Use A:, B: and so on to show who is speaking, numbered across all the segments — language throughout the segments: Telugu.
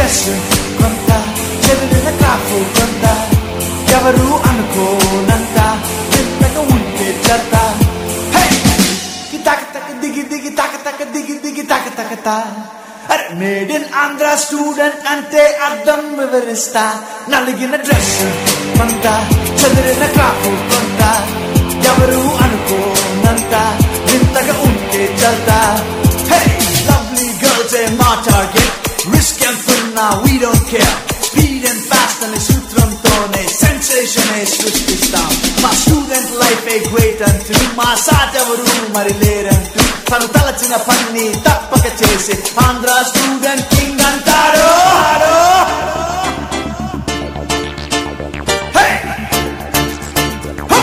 A: డ్రెస్ కొంత చెదిరిన క్రాఫ్ కొంత ఎవరు అనుకోనంత చిన్నగా ఉంటే చెత్త హే! కి తక తక దిగి దిగి తక తక దిగి దిగి తక తక తా అరే మేడ్ ఇన్ ఆంధ్ర స్టూడెంట్ అంటే అర్థం వివరిస్తా నలిగిన డ్రెస్ కొంత చెదిరిన క్రాఫ్ కొంత ఎవరు అనుకోనంత వింతగా ఉంటే చల్తా హే లవ్లీ గర్ల్స్ ఏ మా టార్గెట్ రిస్క్ ఎంతున్నా we don't care speed and fast అనే సూత్రంతోనే సెన్సేషన్ సృష్టిస్తాం మా స్టూడెంట్ లైఫ్ ఏ గ్రేట్ అంటూ మా సాటెవరు మరి లేరంటూ తను తలచిన పని తప్పక చేసి ఆంధ్ర స్టూడెంట్ కింగ్ అంటారు Hey! Huh!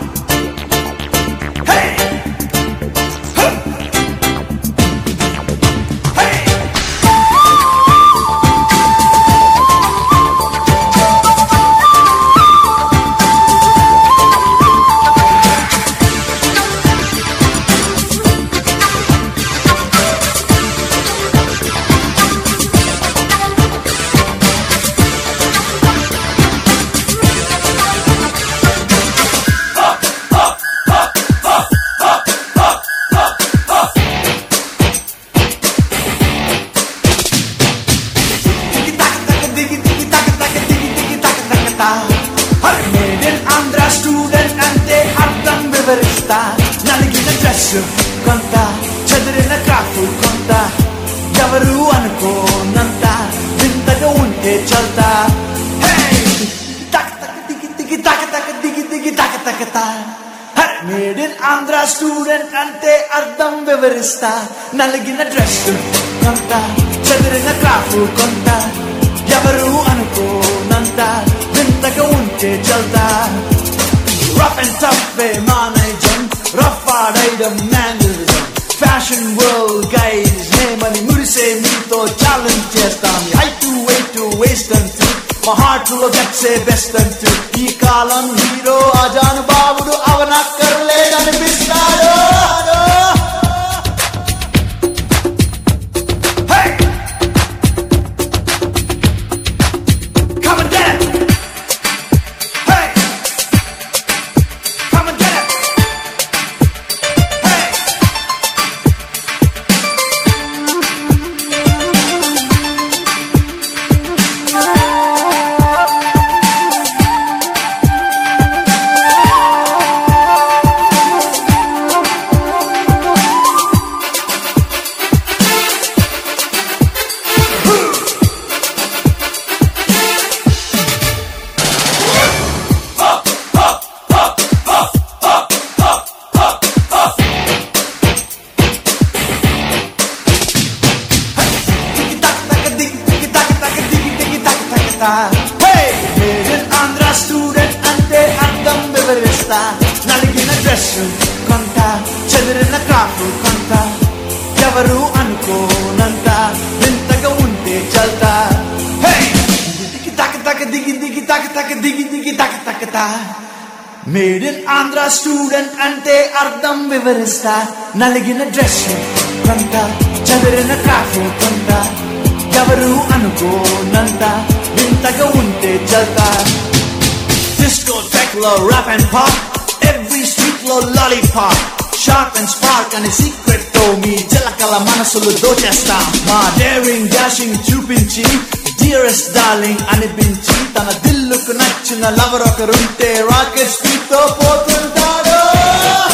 A: Hey! Huh! Hey! Andhra student అంటే అర్థం వివరిస్తా నలిగిన డ్రెస్ కొంత చదిరిన క్రాఫ్ కొంత ఎవరు అనుకోనంత వింతగా ఉంటే చల్తా తక తక దిగి దిగి తక తక దిగి దిగి తక తక తా మేడ్ ఇన్ ఆంధ్ర స్టూడెంట్ అంటే అర్థం వివరిస్తా నలిగిన డ్రెస్ కొంత చదిరిన క్రాఫ్ కొంత ఎవరు అనుకోనంత వింతగా ఉంటే చల్తా రఫ్ అండ్ టఫ్ వే మానేజం రఫ్ ఆడైడం మేనరిజం ఫ్యాషన్ వరల్డ్ గైజ్ నేమని మురిసే మీతో ఛాలెంజ్ చేస్తాం హైట్ వెయిట్ వేస్ట్ అంటూ మా హార్ట్ లో గట్సే బెస్ట్ అంటూ ఈ కాలం హీరో అజాను బాబుడు అవనక్కర్లేదనిపిస్తాడు Hey! Come and get it! Hey! Come and get it! Hey! Andhra student అంటే అర్థం వివరిస్తా నలిగిన డ్రెస్ కొంత చెదిరిన క్రాఫ్ కొంత ఎవరు అనుకోనంత వింతగా ఉంటే చల్తా దిగి తక తక దిగి దిగి తక తక దిగి దిగి తక తక తా మేడ్ ఇన్ ఆంధ్ర స్టూడెంట్ అంటే అర్థం వివరిస్తా నలిగిన డ్రెస్ కొంత చదిరిన క్రాఫ్ కొంత ఎవరు అనుకోనంత వింతగా ఉంటే చల్తా డిస్కో టెక్ లో rap and pop every street లో లాలీపాప్ షార్ప్ అండ్ స్పార్క్ అనే సీక్రెట్ తో మీ జలకల మనసులు దోచేస్తాం మా డేరింగ్ డాషింగ్ చూపించి డియరెస్ట్ డార్లింగ్ అనిపించి తన దిల్లుకు నచ్చిన లవర్ ఒకరుంటే రాకెట్ స్పీడ్ తో పోతుంటాడు